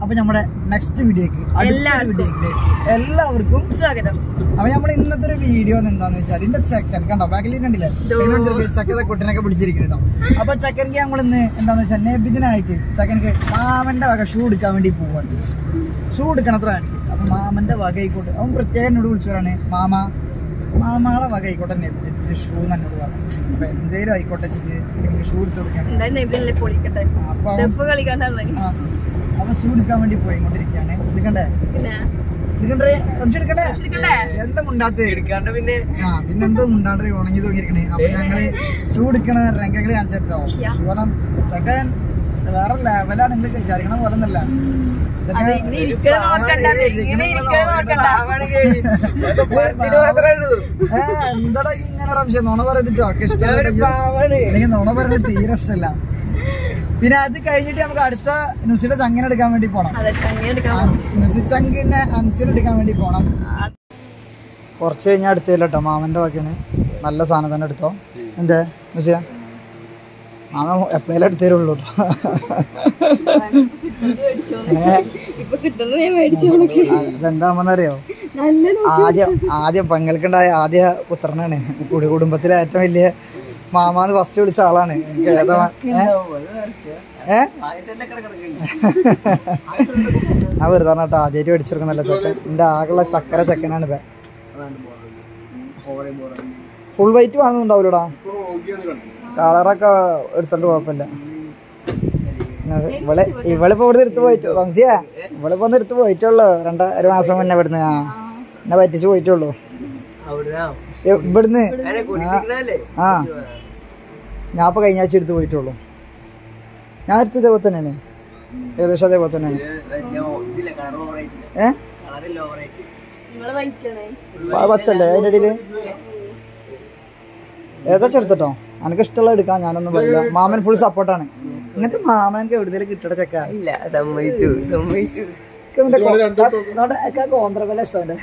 അപ്പൊ നമ്മുടെ നെക്സ്റ്റ് വീഡിയോക്ക് അടുത്ത എല്ലാവർക്കും. വീഡിയോക്ക് എല്ലാവർക്കും സ്വാഗതം അപ്പൊ നമ്മൾ ഇന്നത്തെ ഒരു വീഡിയോ എന്താന്ന് വെച്ചാൽ എന്റെ ചെക്കൻ കണ്ടോ ബാക്കിൽ കണ്ടില്ലേ ചെക്കൻ പിടിച്ചിരിക്കും ചെക്കത്തെ കുട്ടനൊക്കെ പിടിച്ചിരിക്കുന്നുണ്ടോ അപ്പൊ ചെക്കൻക്ക് നമ്മൾ ഇന്ന് എന്താന്ന് വെച്ചാൽ നബിദിനായിട്ട് ചെക്കനക്ക് മാമന്റെ വക ഷൂ എടുക്കാൻ വേണ്ടി പോവാണ് ഷൂ എടുക്കണത്ര അപ്പൊ മാമന്റെ വക ആയിക്കോട്ടെ അവൻ പ്രത്യേകം എന്നോട് വിളിച്ചു പറയാണ് മാമ മാമാളെ വക ആയിക്കോട്ടെ നബിദിന് ഷൂ എന്നോട് പറഞ്ഞു അപ്പൊ എന്തേലും ആയിക്കോട്ടെ വെച്ചിട്ട് ചെക്കന് ഷൂ എടുത്ത് കൊടുക്കാൻ എന്തായാലും നബിലല്ലേ പൊളിക്കട്ടെ അപ്പൊ അവൻ ദഫ് കളിക്കാണ്ടുള്ളത് ആ, അവൻ ഷൂ എടുക്കാൻ വേണ്ടി പോയിക്കൊണ്ടിരിക്കുകയാണ് എടുക്കണ്ടേ പിന്നെ എടുക്കണ്ടേ റംഷി എടുക്കണ്ടേ എടുക്കണ്ടേ? എന്താ മുണ്ടാത്തേ എടുക്കാണ്ട് പിന്നെ ആ പിന്നെന്തോ മുണ്ടാണ്ട് ഉണങ്ങി തൂങ്ങിയിരിക്കണേ അപ്പൊ ഞങ്ങള് ഷൂ എടുക്കണ രംഗങ്ങള് കാണിച്ചോ യാ. കാരണം ചെക്കൻ വേറെ ലെവലാണ് നിങ്ങൾ വിചാരിക്കണ പോലെ ഒന്നല്ല അത് ഇങ്ങനെ ഇരിക്കണ നോക്കണ്ട ഇങ്ങനെ ഇരിക്കണ നോക്കണ്ട എന്താടാ ഈ ഇങ്ങനെ റംശം നുണ പറയുന്നിട്ടോ ഒക്കെ ഇഷ്ടമല്ല എനിക്ക് നുണ പറയുന്നത് തീരെ ഇഷ്ടമല്ല പിന്നെ അത് കഴിഞ്ഞിട്ട് നമുക്ക് അടുത്ത നുസിയുടെ ചങ്ങനെ എടുക്കാൻ വേണ്ടി പോണം അതെ ചങ്ങ എടുക്കാൻ നുസിച്ചങ്കിനെ അൻസിന് എടുക്കാൻ വേണ്ടി പോണം കുറച്ച് കഴിഞ്ഞാൽ അടുത്തില്ല കേട്ടോ മാമന്റെ ബാക്കിയാണ് നല്ല സാധനം തന്നെ എടുത്തോ എന്താ നുസിയ മാമ എപ്പോഴും എടുത്തേ ഉള്ളൂ ഇപ്പൊ കിട്ടുന്നത് ഞാൻ മേടിച്ചു നോക്കി ഇതെന്താമെന്നറിയോ നല്ല ആദ്യം ആദ്യം പങ്കൽക്കുണ്ടായ ആദ്യ പുത്രനാണ് കുടി കുടുംബത്തിലെ ഏറ്റവും വലിയ മാമാന്ന് ഫസ്റ്റ് വിളിച്ച ആളാണ് എനിക്ക് ഏതാ മാ- ഏ? ഏ ആ വെറുതെ കേട്ടോ ആദ്യമായിട്ട് മേടിച്ചെടുക്കുന്നല്ല ചക്കൻ എന്റെ ആകെയുള്ള ചക്കര ചക്കനാണ് ഇപ്പൊ ഫുൾ വൈറ്റ് വേണമെന്നുണ്ടാവൂലടാ കളറൊക്കെ എടുത്തോണ്ട് കുഴപ്പമില്ല ഇവളെ ഇവളിപ്പോ ഇവിടുന്ന് എടുത്ത് പോയിട്ട് റംസിയാ ഇവളിപ്പോ ഒന്ന് എടുത്ത് പോയിട്ടുള്ളൂ രണ്ട ഒരു മാസം മുന്നേ ഇവിടുന്ന് ആ എന്നെ പറ്റിച്ച് പോയിട്ടുള്ളൂ ഇ- ഇവിടുന്ന് ആ ഞാൻ ഇപ്പൊ കഴിഞ്ഞ ആഴ്ച എടുത്ത് പോയിട്ടുള്ളൂ ഞാൻ എടുത്ത് ഇതേപോലെ തന്നെയാണ് ഏകദേശം അതേപോലെ തന്നെയാണ് ഏ നിങ്ങള് വൈറ്റാണേ പ- പച്ചല്ലേ അതിന്റെ ഇടയില് ഏതാ എടുത്തട്ടോ എനിക്ക് ഇഷ്ടമുള്ള എടുക്കാം ഞാനൊന്നും പറയില്ല മാമൻ ഫുൾ സപ്പോർട്ടാണ് ഇങ്ങനത്തെ മാമൻ എനിക്ക് എവിടുന്നേലും കിട്ടട ചെക്ക ഇല്ല സമ്മതിച്ചു സമ്മതിച്ചു കോന്ത്രവല ഇഷ്ടമുണ്ട്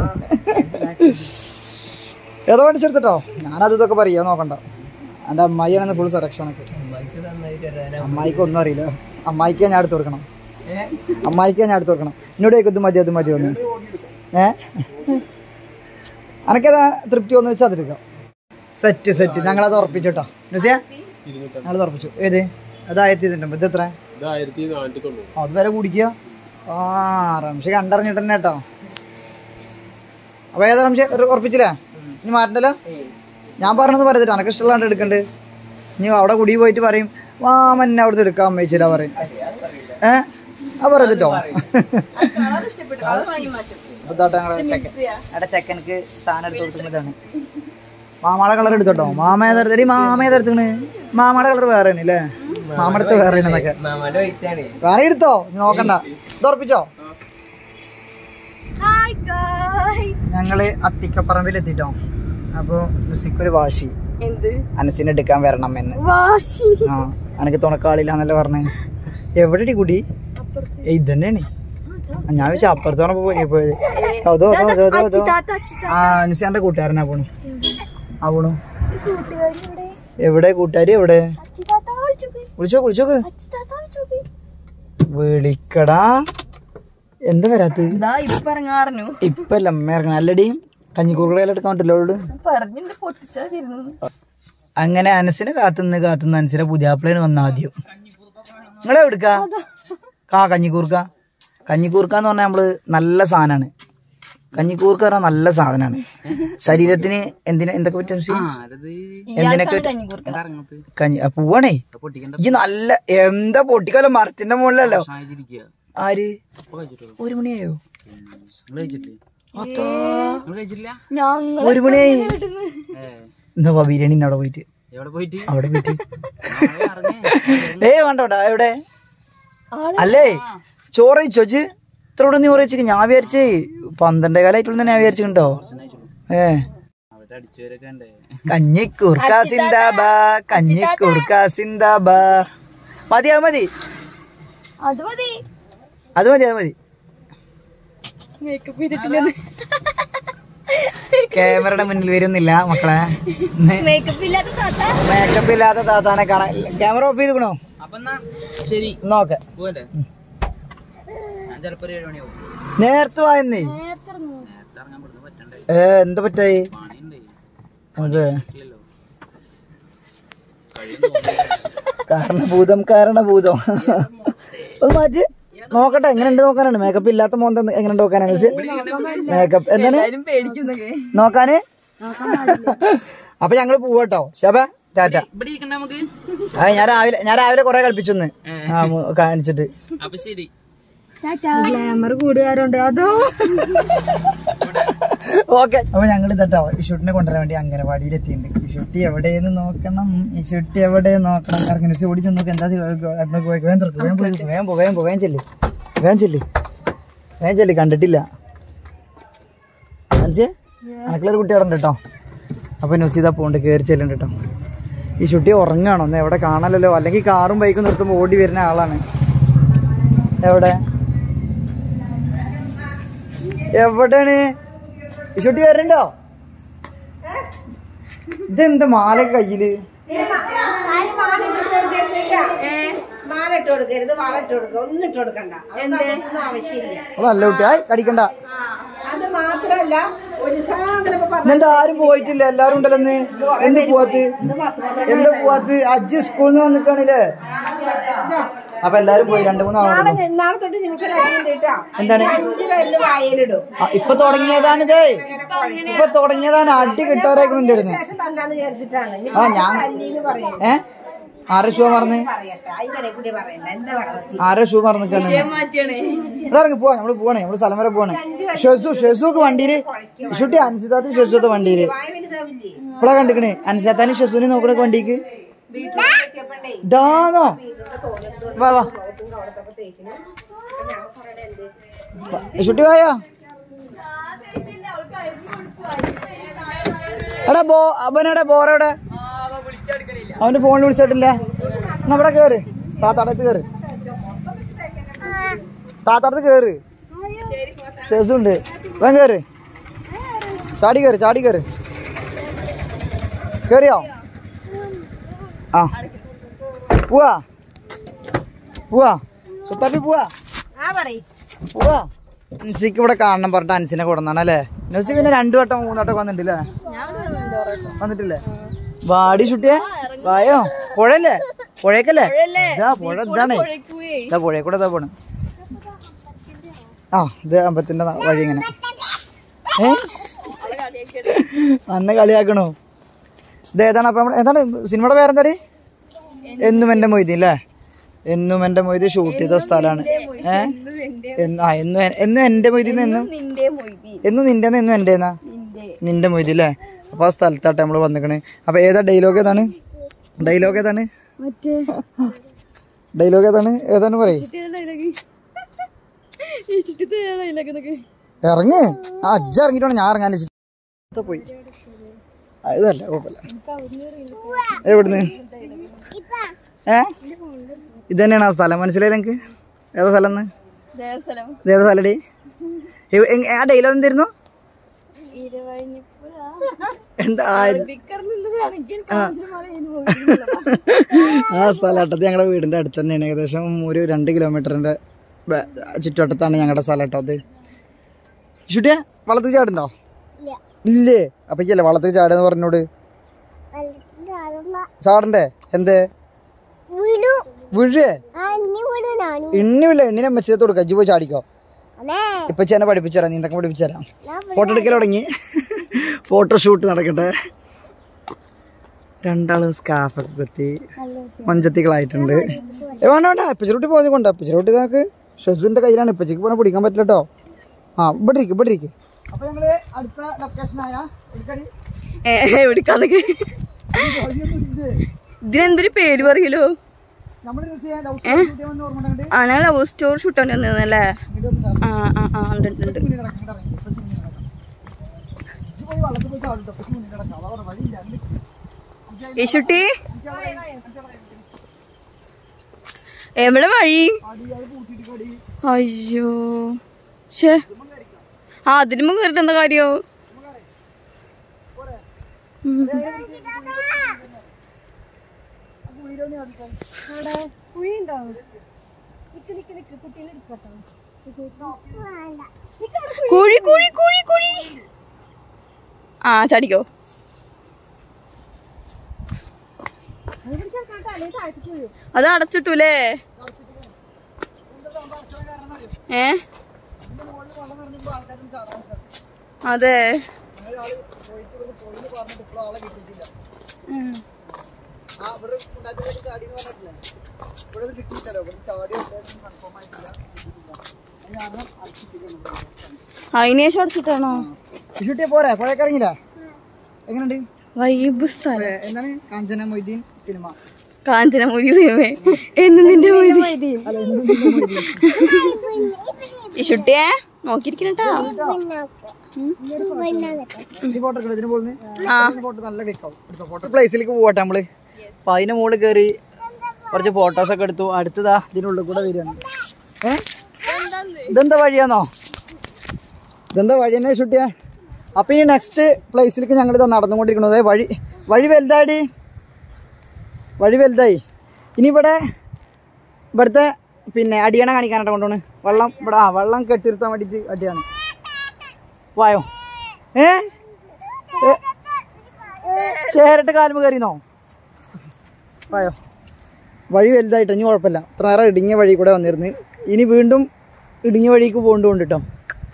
ഏതോ മേടിച്ചെടുത്തട്ടോ ഞാനത് ഇതൊക്കെ പറയാ നോക്കണ്ട എന്റെ അമ്മായിയാണ് ഫുൾ സെലക്ഷൻ ഒക്കെ അമ്മായിക്ക് ഒന്നും അറിയില്ല അമ്മായിക്ക് ഞാൻ എടുത്ത് കൊടുക്കണം അമ്മായിക്ക് ഞാൻ എടുത്ത് കൊടുക്കണം എന്നോട് ചോദിക്കും, ഇത് മതി അത് മതി ഒന്ന് ഏ അനക്കേതാ തൃപ്തി ഒന്ന് വെച്ചാൽ അതെടുക്കാം സെറ്റ് സെറ്റ് ഞങ്ങളത് ഉറപ്പിച്ചു നുസിയ ഞങ്ങളത് ഉറപ്പിച്ചു ഏത് അത് ആയിരത്തി ഇരുന്നൂറ്റമ്പത് ഇത് എത്ര ഇത് ആയിരത്തി നാനൂറ്റി തൊണ്ണൂറ് ആ, അത് വരെ കുടിക്കുക ആ റംഷി കണ്ടറിഞ്ഞിട്ട് തന്നെ കേട്ടോ അപ്പൊ ഏതാ റംഷി ഒരു ഉറപ്പിച്ചില്ലേ ഇനി മാറ്റണ്ടല്ലോ ഞാൻ പറഞ്ഞത് പറയത്തില്ല എനക്ക് ഇഷ്ടമുള്ളതാണ്ട് എടുക്കണ്ട് ഇനി അവിടെ കുടി പോയിട്ട് പറയും മാമന്നെ അവിടുത്തെ എടുക്കാൻ അമ്മയിച്ചില്ല പറയും ഏ ആ പറയത്തിട്ടോ കളർ ഇഷ്ടപ്പെട്ടു കളർ വാങ്ങി മാറ്റും അപ്പൊ ഇതാട്ടെ ഞങ്ങളെ ചെക്കൻ അവിടെ ചെക്കനക്ക് സാധനം എടുത്ത് കൊടുക്കുന്നതാണ് മാമാടെ കളർ എടുത്തോട്ടോ മാമ ഏതെടുത്തടി മാമ ഏതെടുത്തണ് മാമാടെ കളർ വേറെയാണ് അല്ലേ മാമടുത്ത് വേറെയാണ് എന്നൊക്കെ മാമാന്റെ വയസ്സാണ് വേറെ എടുത്തോ നീ നോക്കണ്ട ഇത് ഉറപ്പിച്ചോ ഹായ് ഗായ്സ് ഞങ്ങള് അത്തിക്കപ്പറമ്പിൽ എത്തിട്ടോ അപ്പൊ ലുസിക്കൊരു വാശി എന്ത് അനസിനെ എടുക്കാൻ വരണം എന്ന് വാശി ആ അനക്ക് തുണക്കാളില്ലാന്നല്ലേ പറഞ്ഞേ എവിടെ കുടി ഏയ് ഇതന്നെയാണ് ഞാൻ വെച്ചാ അപ്പുറത്തോടെ പോയി പോയത് അതോ അതോ അതോ അതോ അതോ താത്ത അച്ചിത്ത ആ അനുസിയാന്റെ കൂട്ടുകാരനാ പോണു ആ പോണു കൂട്ടുകാരി ഇവിടെ എവിടെ കൂട്ടുകാരി എവിടെ അച്ചിത്താത്ത വിളിച്ചോക്ക് വിളിച്ചോ വിളിച്ചോക്ക് അച്ചിത്താത്ത വിളിച്ചോക്ക് വിളിക്കടാ എന്താ വരാത്ത് ഇതാ ഇപ്പൊ ഇറങ്ങാറുന്നു ഇപ്പൊ അല്ല അമ്മ ഇറങ്ങണം അല്ലടി കഞ്ഞിക്കൂറുകളെല്ലാം എടുക്കാൻ പറ്റില്ല അവളോട് പറഞ്ഞിട്ട് പൊട്ടിച്ചായിരുന്നു അങ്ങനെ അനസിനെ കാത്തുനിന്ന് കാത്തുനിന്ന് അനസിനെ പുതിയാപ്പിളേന് വന്ന ആദ്യം നിങ്ങളെ എടുക്ക കാ കഞ്ഞിക്കൂർക്ക കഞ്ഞിക്കൂർക്ക എന്ന് പറഞ്ഞാൽ നമ്മള് നല്ല സാധനമാണ് കഞ്ഞിക്കൂർക്ക പറഞ്ഞാൽ നല്ല സാധനമാണ് ശരീരത്തിന് എന്തിനാ എന്തൊക്കെ പറ്റും ഋഷി? എന്തിനൊക്കെ കഞ്ഞി ആ, പൂവാണേ ഈ നല്ല എന്താ പൊട്ടിക്കല്ലോ മരത്തിന്റെ മുകളിലല്ലോ ആര് ഒരു മണിയായോ അത്താ. ഞങ്ങൾ ഒരു മണിയായി എന്നാ വാ, ബിരിയാണി അവിടെ പോയിട്ട് എവിടെ പോയിട്ട് അവിടെ പോയിട്ട് ഏ വേണ്ടോട്ടാ എവിടെ അല്ലേ ചോറ് ചോച്ച് ഇത്ര ഇവിടെ നീ ചോറ് ഞാൻ വിചാരിച്ചേ പന്ത്രണ്ടേ കാലായിട്ടുള്ള ഞാൻ വിചാരിച്ചിട്ടുണ്ടോ ഏ അവിടെ അടിച്ചവരൊക്കെ ഉണ്ടേ കഞ്ഞിക്കൂർക്ക സിന്ദാബാ കഞ്ഞിക്കൂർക്ക സിന്ദാബാ മതി അത് മതി അത് മതി അത് മതി അത് മതി മേക്കപ്പ് ചെയ്തിട്ടില്ല ക്യാമറയുടെ മുന്നിൽ വരുന്നില്ല മക്കളെ മേക്കപ്പ് ഇല്ലാത്ത താത്ത മേക്കപ്പ് ഇല്ലാത്ത താത്താനെ കാണാൻ ക്യാമറ ഓഫ് ചെയ്തിക്കണോ അപ്പൊ എന്നാ ശരി നോക്കെ പോവല്ലേ ചിലപ്പോ ഒരു ഏഴ് മണിയാവും നേരത്തെ വായന്നേ നേരത്തെ ഇറങ്ങാൻ പെടുന്ന പറ്റണ്ടേ ഏ എന്താ പറ്റായി പണിയുണ്ട് അതെ ഇല്ലല്ലോ കഴിയുന്നു കാരണഭൂതം കാരണഭൂതം ഒന്ന് മാറ്റി നോക്കട്ടെ എങ്ങനെയുണ്ട് നോക്കാനാണ് മേക്കപ്പ് ഇല്ലാത്ത മോന്ത എങ്ങനെയുണ്ട് നോക്കാനാണ് മേക്കപ്പ് എന്താണ് പേടിക്കുന്നൊക്കെ നോക്കാന് അപ്പൊ ഞങ്ങള് പോവാട്ടോ ശബ ടാറ്റ ഇവിടെ ഇരിക്കണ്ട നമുക്ക് ആ ഞാൻ രാവിലെ ഞാൻ രാവിലെ കൊറേ കളിപ്പിച്ചൊന്ന് ആ മു- കാണിച്ചിട്ട് അപ്പൊ ശരി ഗ്ലാമർ കൂടുകാരുണ്ട് അതോ ഓക്കെ അപ്പൊ ഞങ്ങൾ ഇതട്ടോ ഇഷുട്ടിനെ കൊണ്ടുവരാൻ വേണ്ടി അംഗനവാടിയിൽ എത്തിയിട്ടുണ്ട് ഇഷുട്ടി എവിടെയെന്ന് നോക്കണം ഇഷുട്ടി എവിടെ നോക്കണം കറങ്ങനെ ഓടി ചെന്ന് നോക്കി എന്താ അടുത്ത് പോയി വേഗം തുറക്ക് വേഗം പോയി വേഗം പോ വേഗം പോ വേഗം ചെല്ല് വേഗം ചെല്ല് വേഗം ചെല്ല് കണ്ടിട്ടില്ല മനസ്സിയെ അനക്കുള്ളൊരു കുട്ടി അവിടെ ഉണ്ട് കേട്ടോ അപ്പൊ നുസീത പോണ്ട് കയറി ചെല്ലുണ്ട് കേട്ടോ ഈ ഷുട്ടി ഉറങ്ങാണോ ഒന്ന് എവിടെ കാണാനല്ലോ അല്ലെങ്കിൽ കാറും ബൈക്കും നിർത്തുമ്പോൾ ഓടി വരുന്ന ആളാണ് എവിടെ എവിടെയാണ് ഈ ഷുട്ടി വരണ്ടോ ഇതെന്താ മാല കയ്യില് മാലിട്ട് കൊടുക്കരുത് വളട്ട് കൊടുക്കുക ഒന്നും ഇട്ട് കൊടുക്കണ്ട അതൊന്നും ആവശ്യമില്ല അവള് നല്ല കുട്ടി ആയി കടിക്കണ്ട അത് മാത്രല്ല ഒരു സാധനം ഇപ്പൊ പറഞ്ഞ ഇന്നെന്താ ആരും പോയിട്ടില്ല എല്ലാരും ഉണ്ടല്ലോ ഇന്ന് എന്ത് പോവാത്ത് എന്താ പോവാത്ത് അജ്ജ് സ്കൂളിൽ നിന്ന് വന്നിക്കാണില്ലേ അപ്പൊ എല്ലാരും പോയി രണ്ടു മൂന്ന് ആളുകൾ നാളെ നാളെ തൊട്ട് നിങ്ങൾക്ക് അടിയുണ്ട് കേട്ടോ എന്താണ് അഞ്ച് കല്ല് വായലിടും ആ, ഇപ്പൊ തുടങ്ങിയതാണ് ഇതേ ഇപ്പൊ തുടങ്ങിയതാണ് അടി കിട്ടാറേക്ക് ഉണ്ടായിരുന്നു ശേഷം തന്നാന്ന് വിചാരിച്ചിട്ടാണ് ഇനി ആ ഞാൻ തല്ലീന്ന് പറയും ഏ ആരെ ഷൂ മറന്ന് പറയട്ടെ അതിന്റെ ഇടയിൽ കൂടി പറയണ്ട എന്താ വളർത്തി ആരെ ഷൂ മറന്നിക്കാണ് ഇവിടെ ഇറങ്ങി പോവാ നമ്മള് പോവാണേ നമ്മള് സ്ഥലം വരെ പോവാണ് ഷെസു ഷെസുക്ക് വണ്ടിയില് ഷുട്ടി അൻസിതാത്ത് ഷെസുത്തെ വണ്ടിയില് വായ വലുതാവില്ലേ ഇവിടെ കണ്ടിക്കണേ അൻസിതാത്താനും ഷെസുവിനെ നോക്കണ വണ്ടിക്ക് വീട്ടിൽ എത്തിയപ്പോഴേ ഇതാണോ വാ വാ അവിടത്തൊക്കെ തേക്കണം അപ്പൊ ഞാൻ പറയണേ എന്ത് വാ. ഷുട്ടി വായോ എടാ ബോ അവനെടെ ബോറെവിടെ അവന്റെ ഫോണിൽ വിളിച്ചിട്ടില്ല എന്നാ ഇവിടെ കേറ് താത്താടത്ത് കേറ് താത്താടത്ത് കേറ് ഷെസുണ്ട് വേഗം കേറ് ചാടി കേറ് ചാടി കേറ് കേറിയോ ആ പോവാ പോവാ സുത്താപ്പി പോവാ പോവാ അൻസിക്ക് ഇവിടെ കാണണം പറഞ്ഞിട്ട് അൻസിനെ കൊടുന്നാണ് അല്ലേ നസി പിന്നെ രണ്ടു വട്ടം മൂന്ന് വട്ടം വന്നിട്ടില്ലേ വന്നിട്ടില്ലേ വാടി ചുട്ടിയെ വായോ പുഴയല്ലേ പുഴയ്ക്കല്ലേ ഇതാ പുഴ ഇതാണ് ഇതാ പുഴയിൽ കൂടെ ഇതാ പോണ് ആ ഇത് അമ്പത്തിന്റെ ന- വഴി ഇങ്ങനെ ഏ അന്ന് കളിയാക്കണോ ഇത് ഏതാണ് അപ്പൊ നമ്മുടെ ഏതാണ് സിനിമയുടെ പേരെന്താടി എന്നും എന്റെ മൊയ്തി അല്ലേ എന്നും എന്റെ മൊയ്തി ഷൂട്ട് ചെയ്ത സ്ഥലമാണ് ഏ എന്ന് ആ എന്നും എ- എന്നും എന്റെ മൊയ്തി എന്നും നിന്റെ മൊയ്തി എന്നും നിന്റെ എന്നും എന്റെ നിന്റെ നിന്റെ മൊയ്തി അല്ലേ അപ്പൊ ആ സ്ഥലത്താട്ടെ നമ്മള് വന്നിക്കണ് അപ്പൊ ഏതാ ഡയലോഗ് ഏതാണ് ഡയലോഗ് ഏതാണ് മറ്റേ ഡയലോഗ് ഏതാണ് ഏതാണ് പറയ് ഡയലോഗ് ഇച്ചിട്ട് ഡയലോഗ് എന്നൊക്കെ ഇറങ്ങ് ആ അജ്ജ ഇറങ്ങിട്ടാണ് ഞാൻ ഇറങ്ങാൻ വെച്ചിട്ട് പോയി ആ, ഇതല്ല കുഴപ്പമില്ല എവിടുന്ന് ഏ ഇത് തന്നെയാണ് ആ സ്ഥലം മനസ്സിലായില്ല എനിക്ക് ഏതാ സ്ഥലം എന്ന് ദേവസ്ഥലം ഇത് ഏതാ സ്ഥലടി എവ്- എങ്- ആ ഡയലോഗ് എന്തായിരുന്നു ഇരുവഴിഞ്ഞിപ്പുഴ എന്താ ആ ഇത്? വിക്കറിലുള്ളതാണെങ്കിൽ ആ സ്ഥലട്ടത് ഞങ്ങളുടെ വീടിന്റെ അടുത്ത് തന്നെയാണ് ഏകദേശം ഒരു രണ്ട് കിലോമീറ്ററിന്റെ ബ- ചുറ്റുവട്ടത്താണ് ഞങ്ങളുടെ സ്ഥലം കേട്ടോ അത് ഷുട്ടിയ വള്ളത്തിൽ ചാടുണ്ടോ ഇല്ലേ അപ്പൊ ഇല്ലേ വള്ളത്തിൽ ചാടുന്ന് പറഞ്ഞോട് ചാടണ്ടേ എന്തേ വീഴേ എണ്ണില്ല എണ്ണിനെ മെച്ചത്ത് കൊടുക്കാം ഇജ്ജ് പോയി ചാടിക്കോ ഇപ്പൊ ചേനെ പഠിപ്പിച്ചുതരാം നീന്തൊക്കെ പഠിപ്പിച്ചുതരാം ഫോട്ടോ എടുക്കൽ തുടങ്ങി ഫോട്ടോഷൂട്ട് നടക്കട്ടെ രണ്ടാളും സ്കാഫൊക്കെ കുത്തി മഞ്ചത്തികളായിട്ടുണ്ട് ഏ, വേണ്ട വേണ്ട ഇപ്പച്ചിലോട്ട് പോയത് കൊണ്ട് ഇപ്പച്ചിലോട്ട് ഇതാക്ക് ഷെസുവിന്റെ കയ്യിലാണ് ഇപ്പച്ചിക്ക് പോകാൻ പിടിക്കാൻ പറ്റില്ല കേട്ടോ ആ ഇവിടെ ഇരിക്കും ഇവിടെ ഇരിക്കും അപ്പൊ ഞങ്ങള് അടുത്ത ലൊക്കേഷനായ എവിടേക്കാന്നൊക്കെ ഇതിനെന്തൊരു പേര് പറയലോ നമ്മൾ ഓർമ്മ ആ ഞാൻ ലവ് സ്റ്റോർ ഷൂട്ടോണ്ട് വന്നതല്ലേ ആ ആ ആ ഉണ്ട് ഉണ്ട് ഉണ്ട് യേശുട്ടി എവിടെ വഴി അയ്യോ ഷേ ആ അതിന് മുമ്പ് കയറിട്ട് എന്താ കാര്യോ ഉം. കുഴി കുഴി കുഴി കുഴി ആ ചാടിക്കോ അത് അടച്ചിട്ടൂലേ ഏ അതെ ഉം. അതിന് ശേഷം അടച്ചിട്ടാണോ ഷൂട്ടിയെ പോരെ പുഴയൊക്കെ ഇറങ്ങില്ല എങ്ങനെയുണ്ട് വൈബ് സ്ഥലം ഏ, എന്താണ് കാഞ്ചന മൊയ്തീൻ സിനിമ കാഞ്ചന മൊഴി സിനിമ എന്ന് നിന്റെ മൊഴി അല്ല എന്തും നിന്റെ മൊയ്തീൻ. ഇഷുട്ടിയെ നോക്കിയിരിക്കണട്ടാ ഈ ഫോട്ടോ എടുക്കണോ ഇതിന് പോകുന്നത് ആ ഫോട്ടോ നല്ല ക്ലിക്കാവും എടുത്തോ ഫോട്ടോ പ്ലേസിലേക്ക് പോകട്ടെ നമ്മള് അപ്പൊ അതിന്റെ മുകളിൽ കയറി കുറച്ച് ഫോട്ടോസ് ഒക്കെ എടുത്തു അടുത്തതാ ഇതിനുള്ളിൽ കൂടെ വരികയാണ് ഏ ഇതെന്താ വഴിയാന്നോ ഇതെന്താ വഴി തന്നെ ഷൂട്ടിയാ അപ്പൊ ഇനി നെക്സ്റ്റ് പ്ലേസിലേക്ക് ഞങ്ങൾ ഇതാ നടന്നുകൊണ്ടിരിക്കുന്നത് വഴി വഴി വലുതാടി വഴി വലുതായി ഇനി ഇവിടെ ഇവിടുത്തെ പിന്നെ അടിയണ കാണിക്കാനായിട്ട് കൊണ്ടുപോണ് വെള്ളം ഇവിടെ ആ വെള്ളം കെട്ടിരുത്താൻ വേണ്ടിയിട്ട് അടിയാണ് വായോ ഏ ഏ? ചേരട്ട് കാലുമ്പ് കയറിന്നോ വായോ വഴി വലുതായിട്ട് ഇനി കുഴപ്പമില്ല ഇത്ര നേരം ഇടുങ്ങിയ വഴി കൂടെ വന്നിരുന്നു ഇനി വീണ്ടും ഇടുങ്ങിയ വഴിക്ക് പോകേണ്ടതുകൊണ്ട് കേട്ടോ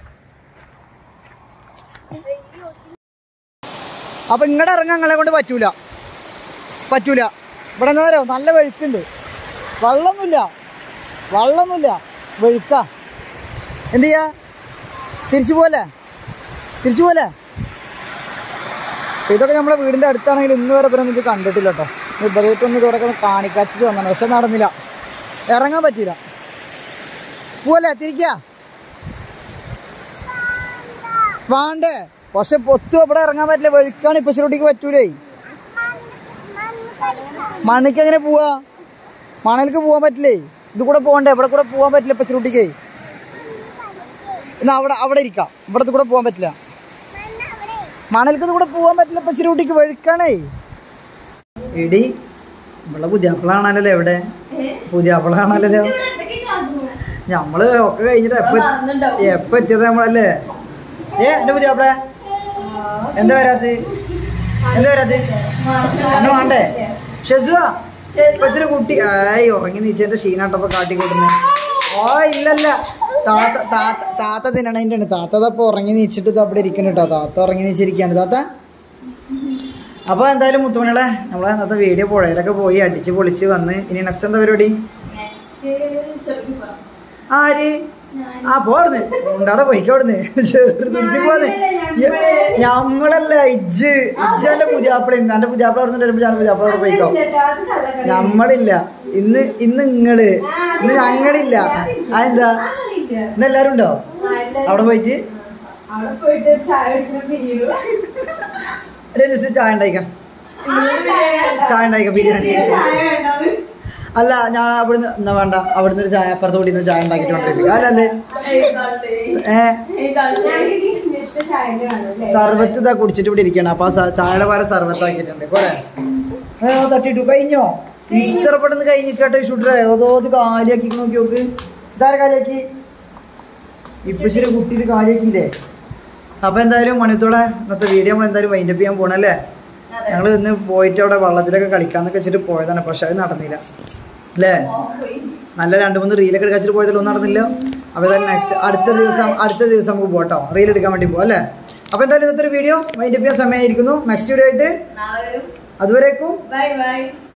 അപ്പൊ ഇങ്ങടെ ഇറങ്ങാൻ നിങ്ങളെ കൊണ്ട് പറ്റൂല പറ്റൂല ഇവിടെ എന്താ പറയുക നല്ല വെഴുക്കുണ്ട് വെള്ളമൊന്നുമില്ല വെള്ളമൊന്നുമില്ല വെഴുക്ക എന്ത് ചെയ്യാ തിരിച്ചു പോലെ തിരിച്ചു പോലെ ഇതൊക്കെ നമ്മളെ വീടിന്റെ അടുത്താണെങ്കിൽ ഇന്ന് വരെ ഇവരൊന്നും ഇത് കണ്ടിട്ടില്ല കേട്ടോ ഇവരേറ്റൊന്നും ഇതോടെ കാണിക്കാച്ചിട്ട് വന്നാണ് പക്ഷെ നടന്നില്ല ഇറങ്ങാൻ പറ്റിയില്ല പോലെ തിരിക്കുക വേണ്ടേ പക്ഷെ പൊത്തു ഇവിടെ ഇറങ്ങാൻ പറ്റില്ല വെഴുക്കാണ് ഇപ്പൊ ശരിക്ക് പറ്റൂലേ മണിക്ക് എങ്ങനെ പോവാ മണലിക്ക് പോവാൻ പറ്റില്ലേ ഇത് കൂടെ പോകണ്ടേ ഇവിടെ കൂടെ പോവാൻ പറ്റില്ല ഇപ്പൊ ചെറുട്ടിക്ക് എന്നാ അവിടെ അവിടെ ഇരിക്കാം ഇവിടത്തെ കൂടെ പോകാൻ പറ്റില്ല മണൽക്ക് കൂടെ പോകാൻ പറ്റില്ല ഇപ്പൊ ചെറുട്ടിക്ക് വെഴുക്കാണേ എടി ഇവിടെ പുതിയാപ്പിളാണല്ലോ എവിടെ പുതിയാപ്പിളാണല്ലോ ഞമ്മള് ഒക്കെ കഴിഞ്ഞിട്ട് എപ്പ എപ്പ എത്തിയത് നമ്മളല്ലേ ഏ എന്റെ പുതിയാപ്പിളെ എന്താ വരാത്ത് എന്താ വരാത്ത് എന്നെ വേണ്ടേ ഷെസുവാ കൊച്ചിന് കുട്ടി ആയി ഉറങ്ങി നീച്ചേന്റെ ക്ഷീണാട്ടപ്പോ കാട്ടിക്കൂട്ടുന്നേ ഓ ഇല്ലല്ല താത്ത താത്ത താത്ത തിന്നണതിന്റെ താത്ത ഇപ്പൊ ഉറങ്ങി നീച്ചിട്ട് ഇത് അവിടെ ഇരിക്കുന്നു കേട്ടോ താത്ത ഉറങ്ങി നീച്ചിരിക്കാണ് താത്ത അപ്പൊ എന്തായാലും മുത്തുമണികളെ നമ്മളെ അന്നത്തെ വീഡിയോ പുഴയിലൊക്കെ പോയി അടിച്ച് പൊളിച്ച് വന്ന് ഇനി നെക്സ്റ്റ് എന്താ പരിപാടി ആര് ആ പോടുന്ന് ഉണ്ടാടെ പോയിക്കോടുന്ന് ചെറു തുടിച്ച് പോന്ന് ഞമ്മളല്ല ഇജ്ജ് ഇജ്ജ് എന്റെ പുതിയാപ്പിളയും എന്റെ പുതിയാപ്പിള അവിടെ വരുമ്പോ ഞാൻ പുതിയാപ്പിള അവിടെ പോയിക്കോ നമ്മളില്ല ഇന്ന് ഇന്ന് നിങ്ങള് ഇന്ന് ഞങ്ങളില്ല അതെന്താ ഇന്ന് എല്ലാരും ഉണ്ടോ അവിടെ പോയിട്ട് അവിടെ പോയിട്ട് ചായ കുടിക്കുന്ന പിരിയുള്ളൂ ഒരു ദിവസം ചായ ഉണ്ടായിക്കാം ചായ ഉണ്ടായിക്കാം ബിരിയാണി അല്ല ഞാൻ അവിടുന്ന് എന്നാ വേണ്ട അവിടുന്ന് ഒരു ചായ അപ്പുറത്ത് കൂടി ചായ ഉണ്ടാക്കിട്ട് കൊണ്ടിരിക്കും അല്ലല്ലേ ഏ സർബത്ത് ഇതാ കുടിച്ചിട്ട് ഇവിടെ ഇരിക്കണം അപ്പൊ ആ സ- ചായയുടെ പോലെ സർബത്ത് ആക്കിയിട്ടുണ്ട് പോരെ ഏ ഓ, തട്ടിട്ടു കഴിഞ്ഞോ ഇത്ര പെട്ടെന്ന് കഴിഞ്ഞിട്ട് ഷൂട്ടറെ ഓതോ ഇത് കാലിയാക്കി നോക്കി നോക്ക് ഇതാരെ കാലിയാക്കി ഇപ്പൊ ശരി കുട്ടി ഇത് കാലിയാക്കിയില്ലേ അപ്പൊ എന്തായാലും മണിത്തോടെ ഇന്നത്തെ വീഡിയോ നമ്മൾ എന്തായാലും വൈൻഡപ്പ് ചെയ്യാൻ പോണല്ലേ ഞങ്ങൾ ഇന്ന് പോയിട്ട് അവിടെ വെള്ളത്തിലൊക്കെ കളിക്കാന്നൊക്കെ വെച്ചിട്ട് പോയതാണ് പക്ഷെ അത് നടന്നില്ല അല്ലേ നല്ല രണ്ട് മൂന്ന് റീലൊക്കെ എടുക്കാൻ വെച്ചിട്ട് പോയതിലൊന്നും നടന്നില്ല അപ്പൊ എന്തായാലും നെക്സ്റ്റ് അടുത്ത ദിവസം അടുത്ത ദിവസം നമുക്ക് പോട്ടോ റീൽ എടുക്കാൻ വേണ്ടി പോകും അല്ലേ അപ്പൊ എന്തായാലും ഇന്നത്തെ ഒരു വീഡിയോ വൈൻഡപ്പ് ചെയ്യാൻ സമയമായിരിക്കുന്നു നെക്സ്റ്റ് വീഡിയോ ആയിട്ട് നാളെ വരും അതുവരേക്കും ബൈ ബൈ